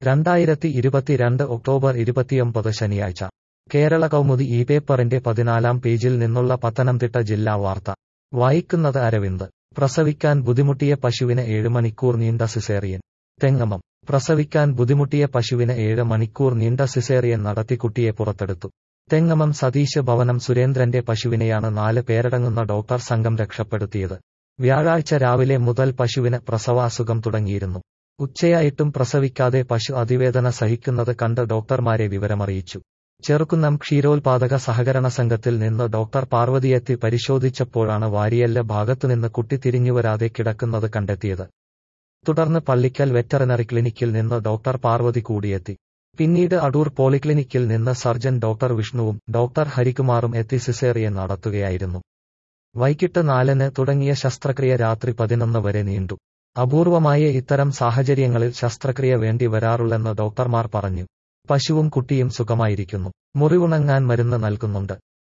രണ്ടായിരത്തി ഇരുപത്തിരണ്ട് ഒക്ടോബർ ഇരുപത്തിയൊമ്പത് ശനിയാഴ്ച കേരള കൗമുദി ഈ പേപ്പറിന്റെ പതിനാലാം പേജിൽ നിന്നുള്ള പത്തനംതിട്ട ജില്ലാ വാർത്ത വായിക്കുന്നത് അരവിന്ദ് പ്രസവിക്കാൻ ബുദ്ധിമുട്ടിയ പശുവിന് ഏഴ് മണിക്കൂർ നീണ്ട സിസേറിയൻ തെങ്ങമം പ്രസവിക്കാൻ ബുദ്ധിമുട്ടിയ പശുവിന് ഏഴ് മണിക്കൂർ നീണ്ട സിസേറിയൻ നടത്തി കുട്ടിയെ പുറത്തെടുത്തു തെങ്ങമം സതീശ് ഭവനം സുരേന്ദ്രന്റെ പശുവിനെയാണ് നാല് പേരടങ്ങുന്ന ഡോക്ടർ സംഘം രക്ഷപ്പെടുത്തിയത് വ്യാഴാഴ്ച രാവിലെ മുതൽ പശുവിന് പ്രസവാസുഖം തുടങ്ങിയിരുന്നു ഉച്ചയായിട്ടും പ്രസവിക്കാതെ പശു അതിവേദന സഹിക്കുന്നത് കണ്ട് ഡോക്ടർമാരെ വിവരമറിയിച്ചു ചെറുക്കുന്നം ക്ഷീരോത്പാദക സഹകരണ സംഘത്തിൽ നിന്ന് ഡോക്ടർ പാർവതിയെത്തി പരിശോധിച്ചപ്പോഴാണ് വാരിയല്ല് ഭാഗത്തുനിന്ന് കുട്ടി തിരിഞ്ഞുവരാതെ കിടക്കുന്നത് കണ്ടെത്തിയത് തുടർന്ന് പള്ളിക്കൽ വെറ്ററിനറി ക്ലിനിക്കിൽ നിന്ന് ഡോക്ടർ പാർവതി കൂടിയെത്തി പിന്നീട് അടൂർ പോളിക്ലിനിക്കിൽ നിന്ന് സർജൻ ഡോക്ടർ വിഷ്ണുവും ഡോക്ടർ ഹരികുമാറും എത്തി സിസേറിയൻ നടത്തുകയായിരുന്നു വൈകിട്ട് നാലിന് തുടങ്ങിയ ശസ്ത്രക്രിയ രാത്രി പതിനൊന്ന് വരെ നീണ്ടു അപൂർവമായ ഇത്തരം സാഹചര്യങ്ങളിൽ ശസ്ത്രക്രിയ വേണ്ടി വരാറുള്ളെന്ന് ഡോക്ടർമാർ പറഞ്ഞു പശുവും കുട്ടിയും സുഖമായിരിക്കുന്നു മുറിവുണങ്ങാൻ മരുന്ന് നൽകുന്നുണ്ട്